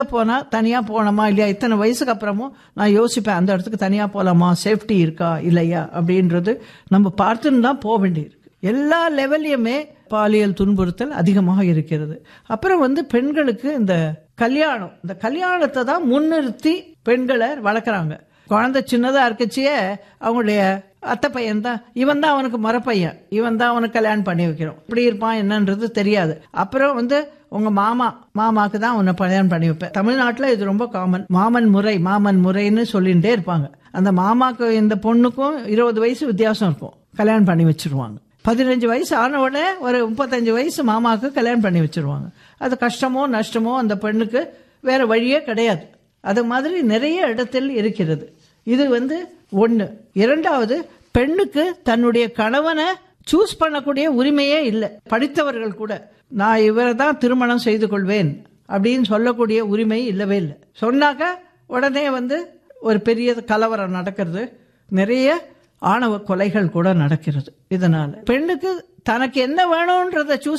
போனா தனியா போனோமா இல்லையா இத்தனை வயசுக்கு அப்புறமும் நான் யோசிப்பேன் அந்த இடத்துக்கு தனியா போலாமா சேஃப்டி இருக்கா இல்லையா அப்படின்றது நம்ம பார்த்துன்னு தான் போக வேண்டியிருக்கு எல்லா லெவல்லையுமே பாலியல் துன்புறுத்தல் அதிகமாக இருக்கிறது அப்புறம் வந்து பெண்களுக்கு இந்த கல்யாணம் இந்த கல்யாணத்தை தான் முன்னிறுத்தி பெண்களை வளர்க்குறாங்க குழந்தை சின்னதா இருக்கச்சியே அவங்களுடைய அத்தை பையன் தான் இவன் தான் அவனுக்கு மரப்பையன் இவன் தான் அவனுக்கு கல்யாணம் பண்ணி வைக்கிறோம் இப்படி இருப்பான் என்னன்றது தெரியாது அப்புறம் வந்து உங்க மாமா மாமாக்கு தான் உன்னை கல்யாணம் பண்ணி வைப்பேன் தமிழ்நாட்டில் இது ரொம்ப காமன் மாமன் முறை மாமன் முறைன்னு சொல்லிகிட்டே இருப்பாங்க அந்த மாமாக்கு இந்த பொண்ணுக்கும் இருபது வயசு வித்தியாசம் இருக்கும் கல்யாணம் பண்ணி வச்சிருவாங்க பதினஞ்சு வயசு ஆன உடனே ஒரு முப்பத்தஞ்சு வயசு மாமாவுக்கு கல்யாணம் பண்ணி வச்சிருவாங்க அது கஷ்டமோ நஷ்டமோ அந்த பெண்ணுக்கு வேற வழியே கிடையாது அது மாதிரி நிறைய இடத்தில் இருக்கிறது இது வந்து ஒன்று இரண்டாவது பெண்ணுக்கு தன்னுடைய கணவனை சூஸ் பண்ணக்கூடிய உரிமையே இல்லை படித்தவர்கள் கூட நான் இவரை தான் திருமணம் செய்து கொள்வேன் அப்படின்னு சொல்லக்கூடிய உரிமை இல்லவே இல்லை சொன்னாக்கா உடனே வந்து ஒரு பெரிய கலவரம் நடக்கிறது நிறைய ஆணவ கொலைகள் கூட நடக்கிறது இதனால பெண்ணுக்கு தனக்கு என்ன வேணும்ன்றத சூஸ்